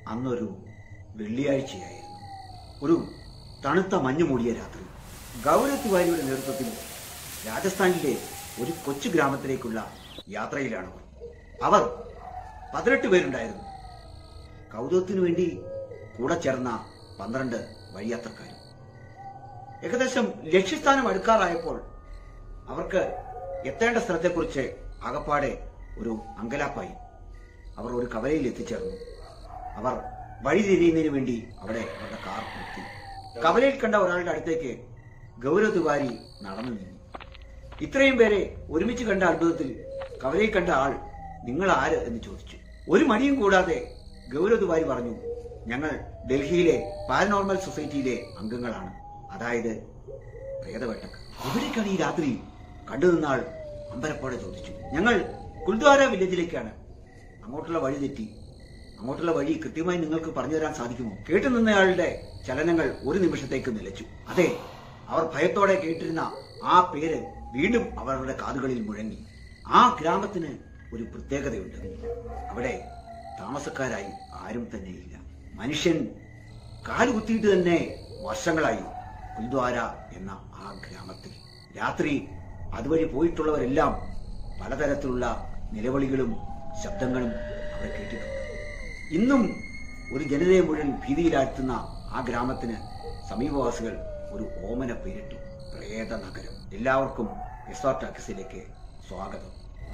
അന്നൊരു വെള്ളിയാഴ്ചയായിരുന്നു ഒരു തണുത്ത മഞ്ഞു മൂടിയ രാത്രി ഗൗരവ് തിവാരിയുടെ നേതൃത്വത്തിൽ രാജസ്ഥാനിലെ ഒരു കൊച്ചു ഗ്രാമത്തിലേക്കുള്ള യാത്രയിലാണ് അവർ അവർ പതിനെട്ട് പേരുണ്ടായിരുന്നു കൗതുകത്തിനു വേണ്ടി കൂടെ ചേർന്ന പന്ത്രണ്ട് വഴിയാത്രക്കാരും ഏകദേശം ലക്ഷ്യസ്ഥാനം അടുക്കാറായപ്പോൾ അവർക്ക് എത്തേണ്ട സ്ഥലത്തെക്കുറിച്ച് അകപ്പാടെ ഒരു അങ്കലാപ്പായി അവർ ഒരു കവലയിൽ എത്തിച്ചേർന്നു അവർ വഴി തിരിയുന്നതിന് വേണ്ടി അവിടെ അവരുടെ കാർ നിർത്തി കവലയിൽ കണ്ട ഒരാളുടെ അടുത്തേക്ക് ഗൗരവ് തിവാരി നടന്നു നീങ്ങി ഇത്രയും പേരെ ഒരുമിച്ച് കണ്ട അത്ഭുതത്തിൽ കവലയിൽ കണ്ട ആൾ നിങ്ങൾ ആര് എന്ന് ചോദിച്ചു ഒരു മടിയും കൂടാതെ ഗൗരവ് തിവാരി പറഞ്ഞു ഞങ്ങൾ ഡൽഹിയിലെ പാരനോർമൽ സൊസൈറ്റിയിലെ അംഗങ്ങളാണ് അതായത് പ്രേതവേട്ടക്ക് എവിടേക്കാണ് ഈ രാത്രി കണ്ടു നിന്നാൾ അമ്പരപ്പോടെ ചോദിച്ചു ഞങ്ങൾ കുൽദ്വാര വില്ലേജിലേക്കാണ് അങ്ങോട്ടുള്ള വഴി തെറ്റി അങ്ങോട്ടുള്ള വഴി കൃത്യമായി നിങ്ങൾക്ക് പറഞ്ഞു തരാൻ സാധിക്കുമോ കേട്ടു നിന്നയാളുടെ ചലനങ്ങൾ ഒരു നിമിഷത്തേക്ക് നിലച്ചു അതെ അവർ ഭയത്തോടെ കേട്ടിരുന്ന ആ പേര് വീണ്ടും അവരുടെ കാതുകളിൽ മുഴങ്ങി ആ ഗ്രാമത്തിന് ഒരു പ്രത്യേകതയുണ്ട് അവിടെ താമസക്കാരായി ആരും തന്നെയില്ല മനുഷ്യൻ കാലുകുത്തിയിട്ട് തന്നെ വർഷങ്ങളായി കുൽദ്വാര എന്ന ആ ഗ്രാമത്തിൽ രാത്രി അതുവഴി പോയിട്ടുള്ളവരെല്ലാം പലതരത്തിലുള്ള നിലവിളികളും ശബ്ദങ്ങളും അവിടെ കേട്ടിട്ടുണ്ട് ഇന്നും ഒരു ജനതയെ മുഴുവൻ ഭീതിയിലാഴ്ത്തുന്ന ആ ഗ്രാമത്തിന് സമീപവാസികൾ ഒരു ഓമന പേരിട്ടു പ്രേത നഗരം എല്ലാവർക്കും എസ്ആർ ടാക്സിലേക്ക് സ്വാഗതം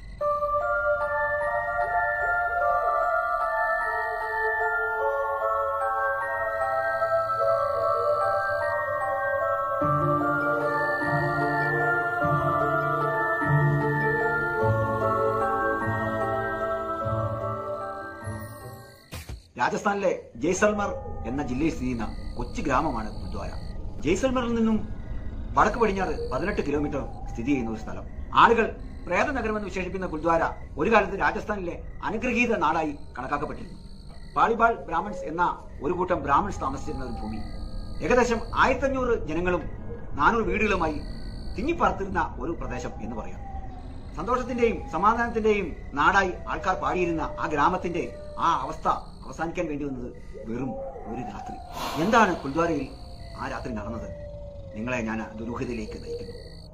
രാജസ്ഥാനിലെ ജയ്സൽമർ എന്ന ജില്ലയിൽ സ്ഥിതി ചെയ്യുന്ന കൊച്ചു ഗ്രാമമാണ് ഗുരുദ്വാര ജയ്സൽമറിൽ നിന്നും വടക്ക് പടിഞ്ഞാറ് പതിനെട്ട് കിലോമീറ്റർ സ്ഥിതി ചെയ്യുന്ന ഒരു സ്ഥലം ആളുകൾ പ്രേത നഗരമെന്ന് വിശേഷിപ്പിക്കുന്ന ഗുരുദ്വാര ഒരു കാലത്ത് രാജസ്ഥാനിലെ അനുഗ്രഹീത നാടായി കണക്കാക്കപ്പെട്ടിരുന്നു പാളിബാൾ ബ്രാഹ്മൺസ് എന്ന ഒരു കൂട്ടം ബ്രാഹ്മൺസ് താമസിച്ചിരുന്ന ഒരു ഭൂമി ഏകദേശം ആയിരത്തഞ്ഞൂറ് ജനങ്ങളും നാനൂറ് വീടുകളുമായി തിങ്ങിപ്പറത്തിരുന്ന ഒരു പ്രദേശം എന്ന് പറയാം സന്തോഷത്തിന്റെയും സമാധാനത്തിന്റെയും നാടായി ആൾക്കാർ പാടിയിരുന്ന ആ ഗ്രാമത്തിന്റെ ആ അവസ്ഥ അവസാനിക്കാൻ വേണ്ടി വന്നത് വെറും ഒരു രാത്രി എന്താണ് കുൽദ്വാരയിൽ ആ രാത്രി നടന്നത് നിങ്ങളെ ഞാൻ ദുരൂഹതയിലേക്ക് നയിക്കുന്നു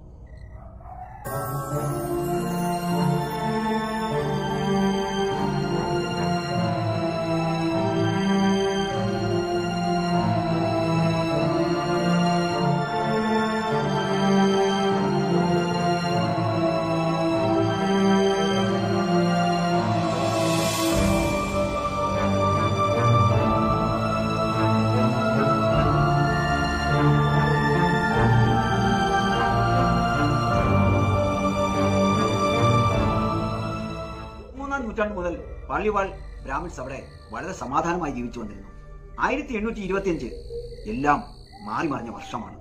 മൂന്നാം നൂറ്റാണ്ട് മുതൽ പള്ളിവാൾ ബ്രാഹ്മിൺസ് അവിടെ വളരെ സമാധാനമായി ജീവിച്ചു വന്നിരുന്നു ആയിരത്തി എണ്ണൂറ്റി ഇരുപത്തിയഞ്ച് എല്ലാം മാറി മറിഞ്ഞ വർഷമാണ്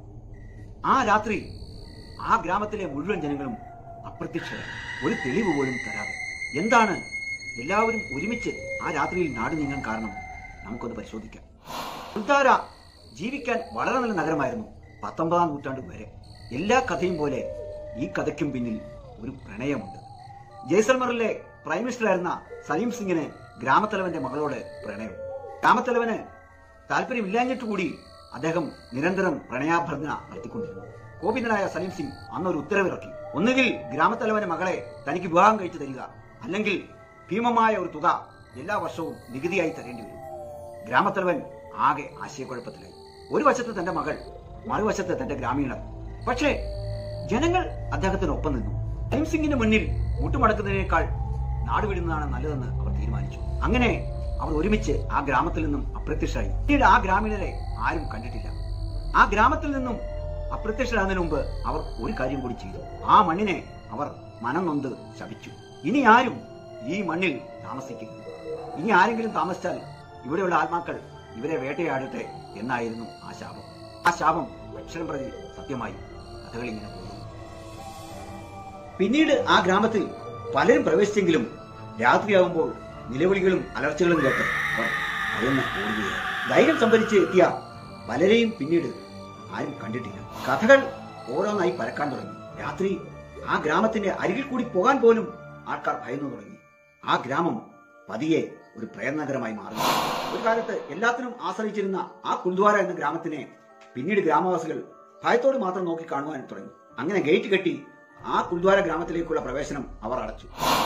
ആ രാത്രി ആ ഗ്രാമത്തിലെ മുഴുവൻ ജനങ്ങളും അപ്രത്യക്ഷരായി ഒരു തെളിവ് പോലും തരാതെ എന്താണ് എല്ലാവരും ഒരുമിച്ച് ആ രാത്രിയിൽ നാട് നീങ്ങാൻ കാരണം നമുക്കൊന്ന് പരിശോധിക്കാം ഉദ്ധാര ജീവിക്കാൻ വളരെ നല്ല നഗരമായിരുന്നു പത്തൊമ്പതാം നൂറ്റാണ്ട് വരെ എല്ലാ കഥയും പോലെ ഈ കഥയ്ക്കും പിന്നിൽ ഒരു പ്രണയമുണ്ട് ജയ്സൽമറിലെ പ്രൈം മിനിസ്റ്ററായിരുന്ന സലീം സിംഗിന് ഗ്രാമത്തലവന്റെ മകളോട് പ്രണയം ഗ്രാമത്തലവന് താല്പര്യമില്ലാഞ്ഞിട്ട് കൂടി അദ്ദേഹം നിരന്തരം പ്രണയാഭ്യർത്ഥന നടത്തിക്കൊണ്ടിരുന്നു കോപിതനായ സലീം സിംഗ് അന്നൊരു ഉത്തരവിറക്കി ഒന്നുകിൽ ഗ്രാമത്തലവന്റെ മകളെ തനിക്ക് വിവാഹം കഴിച്ചു തരിക അല്ലെങ്കിൽ ഭീമമായ ഒരു തുക എല്ലാ വർഷവും നികുതിയായി തരേണ്ടി വരും ഗ്രാമത്തലവൻ ആകെ ആശയക്കുഴപ്പത്തിലായി ഒരു വശത്ത് തന്റെ മകൾ മറുവശത്ത് തന്റെ ഗ്രാമീണർ പക്ഷേ ജനങ്ങൾ അദ്ദേഹത്തിനൊപ്പം നിന്നു സലീം സിംഗിന്റെ മുന്നിൽ മുട്ടുമടക്കുന്നതിനേക്കാൾ നാടുവിടുന്നതാണ് നല്ലതെന്ന് അവർ തീരുമാനിച്ചു അങ്ങനെ അവർ ഒരുമിച്ച് ആ ഗ്രാമത്തിൽ നിന്നും അപ്രത്യക്ഷരായി പിന്നീട് ആ ഗ്രാമീണരെ ആരും കണ്ടിട്ടില്ല ആ ഗ്രാമത്തിൽ നിന്നും അപ്രത്യക്ഷരാകുന്നതിന് മുമ്പ് അവർ ഒരു കാര്യം കൂടി ചെയ്തു ആ മണ്ണിനെ അവർ മനം നൊന്ത് ശപിച്ചു ഇനി ആരും ഈ മണ്ണിൽ താമസിക്കരുത് ഇനി ആരെങ്കിലും താമസിച്ചാൽ ഇവിടെയുള്ള ആത്മാക്കൾ ഇവരെ വേട്ടയാടട്ടെ എന്നായിരുന്നു ആ ശാപം ആ ശാപം അക്ഷരം പ്രതി സത്യമായി കഥകൾ ഇങ്ങനെ പോകുന്നു പിന്നീട് ആ ഗ്രാമത്തിൽ പലരും പ്രവേശിച്ചെങ്കിലും രാത്രിയാകുമ്പോൾ നിലവിളികളും അലർച്ചകളും കേട്ട് അവർ ഭയന്ന് ഓടുകയായി ധൈര്യം സംഭരിച്ച് എത്തിയ പലരെയും പിന്നീട് ആരും കണ്ടിട്ടില്ല കഥകൾ ഓരോന്നായി പരക്കാൻ തുടങ്ങി രാത്രി ആ ഗ്രാമത്തിന്റെ അരികിൽ കൂടി പോകാൻ പോലും ആൾക്കാർ ഭയന്നു തുടങ്ങി ആ ഗ്രാമം പതിയെ ഒരു പ്രയത്നകരമായി മാറുന്നു ഒരു കാലത്ത് എല്ലാത്തിനും ആശ്രയിച്ചിരുന്ന ആ കുന്ദ്വാര എന്ന ഗ്രാമത്തിനെ പിന്നീട് ഗ്രാമവാസികൾ ഭയത്തോട് മാത്രം നോക്കി കാണുവാൻ തുടങ്ങി അങ്ങനെ ഗേറ്റ് കെട്ടി ആ കുന്ദ്വാര ഗ്രാമത്തിലേക്കുള്ള പ്രവേശനം അവർ അടച്ചു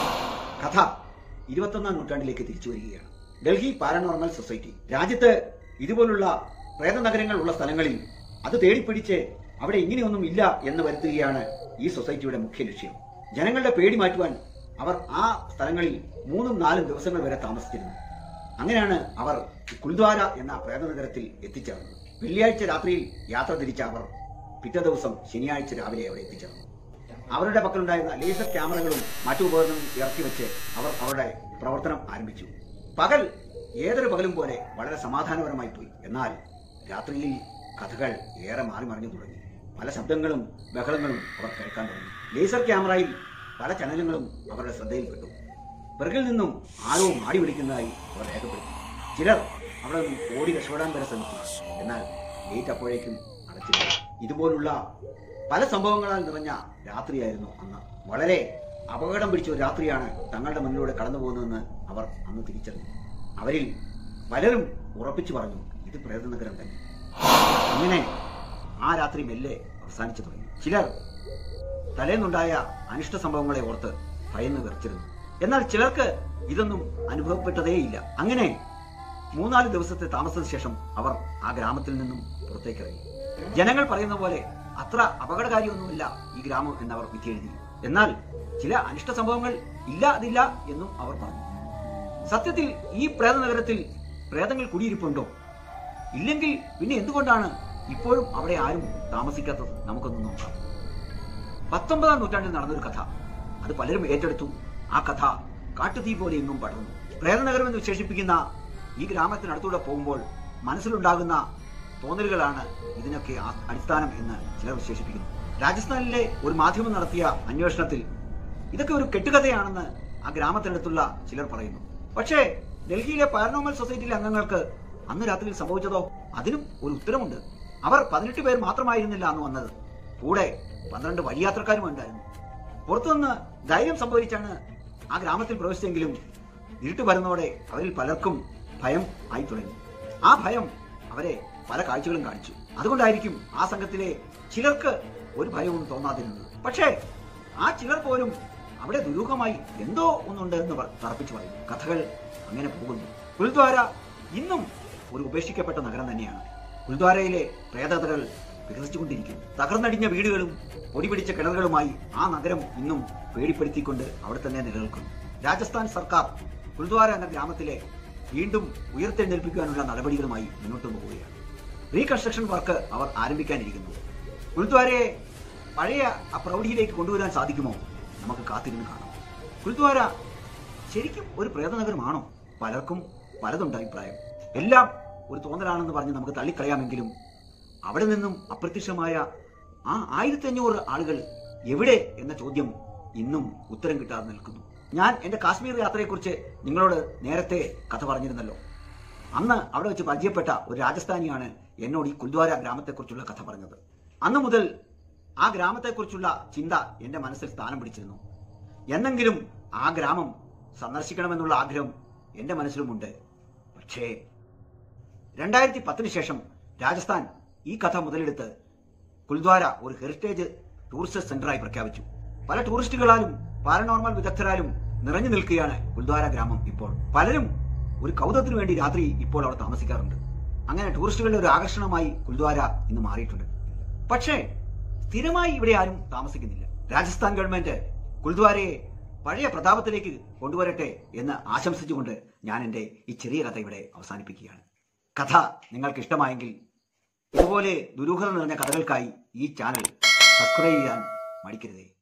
കഥ ഇരുപത്തൊന്നാം നൂറ്റാണ്ടിലേക്ക് തിരിച്ചു വരികയാണ് ഡൽഹി പാരനോർമൽ സൊസൈറ്റി രാജ്യത്ത് ഇതുപോലുള്ള പ്രേത നഗരങ്ങൾ ഉള്ള സ്ഥലങ്ങളിൽ അത് തേടിപ്പിടിച്ച് അവിടെ ഇങ്ങനെയൊന്നും ഇല്ല എന്ന് വരുത്തുകയാണ് ഈ സൊസൈറ്റിയുടെ മുഖ്യ ലക്ഷ്യം ജനങ്ങളുടെ പേടി മാറ്റുവാൻ അവർ ആ സ്ഥലങ്ങളിൽ മൂന്നും നാലും ദിവസങ്ങൾ വരെ താമസിച്ചിരുന്നു അങ്ങനെയാണ് അവർ കുൽദ്വാര എന്ന പ്രേതനഗരത്തിൽ എത്തിച്ചേർന്നത് വെള്ളിയാഴ്ച രാത്രിയിൽ യാത്ര തിരിച്ച അവർ പിറ്റേ ദിവസം ശനിയാഴ്ച രാവിലെ അവിടെ എത്തിച്ചേർന്നു അവരുടെ പക്കലുണ്ടായിരുന്ന ലേസർ ക്യാമറകളും മറ്റു ഉപകരണങ്ങളും ഇറക്കി വെച്ച് അവർ അവരുടെ പ്രവർത്തനം ആരംഭിച്ചു പകൽ ഏതൊരു പകലും പോലെ വളരെ സമാധാനപരമായി പോയി എന്നാൽ രാത്രിയിൽ കഥകൾ ഏറെ മാറി മറിഞ്ഞു തുടങ്ങി പല ശബ്ദങ്ങളും ബഹളങ്ങളും അവർ കേൾക്കാൻ തുടങ്ങി ലേസർ ക്യാമറയിൽ പല ചലനങ്ങളും അവരുടെ ശ്രദ്ധയിൽപ്പെട്ടു പിറകിൽ നിന്നും ആരോ മാടി വിളിക്കുന്നതായി അവർ രേഖപ്പെടുത്തി ചിലർ അവിടെ നിന്നും ഓടി രക്ഷപ്പെടാൻ വരെ ശ്രമിച്ചു എന്നാൽ ഗേറ്റ് അപ്പോഴേക്കും അടച്ചില്ല ഇതുപോലുള്ള പല സംഭവങ്ങളാൽ നിറഞ്ഞ രാത്രിയായിരുന്നു അന്ന് വളരെ അപകടം പിടിച്ച ഒരു രാത്രിയാണ് തങ്ങളുടെ മുന്നിലൂടെ കടന്നു പോകുന്നതെന്ന് അവർ അന്ന് തിരിച്ചറിഞ്ഞു അവരിൽ പലരും ഉറപ്പിച്ചു പറഞ്ഞു ഇത് പ്രേതനഗരം തന്നെ അങ്ങനെ ആ രാത്രി മെല്ലെ അവസാനിച്ചു തുടങ്ങി ചിലർ തലേന്നുണ്ടായ അനിഷ്ട സംഭവങ്ങളെ ഓർത്ത് ഭയന്ന് വിറച്ചിരുന്നു എന്നാൽ ചിലർക്ക് ഇതൊന്നും അനുഭവപ്പെട്ടതേയില്ല അങ്ങനെ മൂന്നാല് ദിവസത്തെ താമസത്തിന് ശേഷം അവർ ആ ഗ്രാമത്തിൽ നിന്നും പുറത്തേക്ക് ഇറങ്ങി ജനങ്ങൾ പറയുന്ന പോലെ അത്ര അപകടകാരിയൊന്നുമില്ല ഈ ഗ്രാമം എന്നവർ വിധി എഴുതി എന്നാൽ ചില അനിഷ്ട സംഭവങ്ങൾ ഇല്ല അതില്ല എന്നും അവർ പറഞ്ഞു സത്യത്തിൽ ഈ പ്രേതനഗരത്തിൽ പ്രേതങ്ങൾ കുടിയിരിപ്പുണ്ടോ ഇല്ലെങ്കിൽ പിന്നെ എന്തുകൊണ്ടാണ് ഇപ്പോഴും അവിടെ ആരും താമസിക്കാത്തത് നമുക്കൊന്ന് നോക്കാം പത്തൊമ്പതാം നൂറ്റാണ്ടിൽ നടന്നൊരു കഥ അത് പലരും ഏറ്റെടുത്തു ആ കഥ കാട്ടുതീ പോലെ എങ്ങും പടർന്നു പ്രേതനഗരം എന്ന് വിശേഷിപ്പിക്കുന്ന ഈ ഗ്രാമത്തിനടുത്തൂടെ പോകുമ്പോൾ മനസ്സിലുണ്ടാകുന്ന തോന്നലുകളാണ് ഇതിനൊക്കെ ആ- അടിസ്ഥാനം എന്ന് ചിലർ വിശേഷിപ്പിക്കുന്നു രാജസ്ഥാനിലെ ഒരു മാധ്യമം നടത്തിയ അന്വേഷണത്തിൽ ഇതൊക്കെ ഒരു കെട്ടുകഥയാണെന്ന് ആ ഗ്രാമത്തിനടുത്തുള്ള ചിലർ പറയുന്നു പക്ഷേ ഡൽഹിയിലെ പാരനോമൽ സൊസൈറ്റിയിലെ അംഗങ്ങൾക്ക് അന്ന് രാത്രിയിൽ സംഭവിച്ചതോ അതിനും ഒരു ഉത്തരമുണ്ട് അവർ പതിനെട്ട് പേർ മാത്രമായിരുന്നില്ല അന്ന് വന്നത് കൂടെ പന്ത്രണ്ട് വഴിയാത്രക്കാരും ഉണ്ടായിരുന്നു പുറത്തുനിന്ന് ധൈര്യം സംഭവിച്ചാണ് ആ ഗ്രാമത്തിൽ പ്രവേശിച്ചെങ്കിലും ഇരുട്ട് വരുന്നതോടെ അവരിൽ പലർക്കും ഭയം ആയി തുടങ്ങി ആ ഭയം അവരെ പല കാഴ്ചകളും കാണിച്ചു അതുകൊണ്ടായിരിക്കും ആ സംഘത്തിലെ ചിലർക്ക് ഒരു ഭയവും തോന്നാതിരുന്നത് പക്ഷേ ആ ചിലർ പോലും അവിടെ ദുരൂഹമായി എന്തോ ഒന്നുണ്ട് എന്ന് പ- തറപ്പിച്ചു പറയുന്നു കഥകൾ അങ്ങനെ പോകുന്നു ഗുരുദ്വാര ഇന്നും ഒരു ഉപേക്ഷിക്കപ്പെട്ട നഗരം തന്നെയാണ് ഗുരുദ്വാരയിലെ പ്രേതകഥകൾ വികസിച്ചുകൊണ്ടിരിക്കുന്നു തകർന്നടിഞ്ഞ വീടുകളും പൊടിപിടിച്ച കിണറുകളുമായി ആ നഗരം ഇന്നും പേടിപ്പെടുത്തിക്കൊണ്ട് അവിടെ തന്നെ നിലനിൽക്കുന്നു രാജസ്ഥാൻ സർക്കാർ ഗുരുദ്വാര എന്ന ഗ്രാമത്തിലെ വീണ്ടും ഉയർത്തെഴുന്നേൽപ്പിക്കാനുള്ള നടപടികളുമായി മുന്നോട്ട് പോവുകയാണ് റീകൺസ്ട്രക്ഷൻ വർക്ക് അവർ ആരംഭിക്കാനിരിക്കുന്നു ഗുരുദ്വാരയെ പഴയ ആ പ്രൗഢിയിലേക്ക് കൊണ്ടുവരാൻ സാധിക്കുമോ നമുക്ക് കാത്തിരുന്ന് കാണാം ഗുരുദ്വാര ശരിക്കും ഒരു പ്രേതനഗരമാണോ പലർക്കും പലതുണ്ട് അഭിപ്രായം എല്ലാം ഒരു തോന്നലാണെന്ന് പറഞ്ഞ് നമുക്ക് തള്ളിക്കളയാമെങ്കിലും അവിടെ നിന്നും അപ്രത്യക്ഷമായ ആ ആയിരത്തി അഞ്ഞൂറ് ആളുകൾ എവിടെ എന്ന ചോദ്യം ഇന്നും ഉത്തരം കിട്ടാതെ നിൽക്കുന്നു ഞാൻ എന്റെ കാശ്മീർ യാത്രയെക്കുറിച്ച് നിങ്ങളോട് നേരത്തെ കഥ പറഞ്ഞിരുന്നല്ലോ അന്ന് അവിടെ വെച്ച് പരിചയപ്പെട്ട ഒരു രാജസ്ഥാനിയാണ് എന്നോട് ഈ കുൽദ്വാര ഗ്രാമത്തെക്കുറിച്ചുള്ള കഥ പറഞ്ഞത് അന്ന് മുതൽ ആ ഗ്രാമത്തെക്കുറിച്ചുള്ള ചിന്ത എന്റെ മനസ്സിൽ സ്ഥാനം പിടിച്ചിരുന്നു എന്നെങ്കിലും ആ ഗ്രാമം സന്ദർശിക്കണമെന്നുള്ള ആഗ്രഹം എന്റെ മനസ്സിലുമുണ്ട് പക്ഷേ രണ്ടായിരത്തി പത്തിന് ശേഷം രാജസ്ഥാൻ ഈ കഥ മുതലെടുത്ത് കുൽദ്വാര ഒരു ഹെറിറ്റേജ് ടൂറിസ്റ്റ് സെന്ററായി പ്രഖ്യാപിച്ചു പല ടൂറിസ്റ്റുകളാലും പാരനോർമൽ വിദഗ്ധരാലും നിറഞ്ഞു നിൽക്കുകയാണ് കുൽദ്വാര ഗ്രാമം ഇപ്പോൾ പലരും ഒരു കൗതുകത്തിനു വേണ്ടി രാത്രി ഇപ്പോൾ അവിടെ താമസിക്കാറുണ്ട് അങ്ങനെ ടൂറിസ്റ്റുകളുടെ ഒരു ആകർഷണമായി കുൽദ്വാര ഇന്ന് മാറിയിട്ടുണ്ട് പക്ഷേ സ്ഥിരമായി ഇവിടെ ആരും താമസിക്കുന്നില്ല രാജസ്ഥാൻ ഗവൺമെന്റ് കുൽദ്വാരയെ പഴയ പ്രതാപത്തിലേക്ക് കൊണ്ടുവരട്ടെ എന്ന് ആശംസിച്ചുകൊണ്ട് ഞാൻ എൻ്റെ ഈ ചെറിയ കഥ ഇവിടെ അവസാനിപ്പിക്കുകയാണ് കഥ നിങ്ങൾക്ക് ഇഷ്ടമായെങ്കിൽ ഇതുപോലെ ദുരൂഹത നിറഞ്ഞ കഥകൾക്കായി ഈ ചാനൽ സബ്സ്ക്രൈബ് ചെയ്യാൻ മടിക്കരുതേ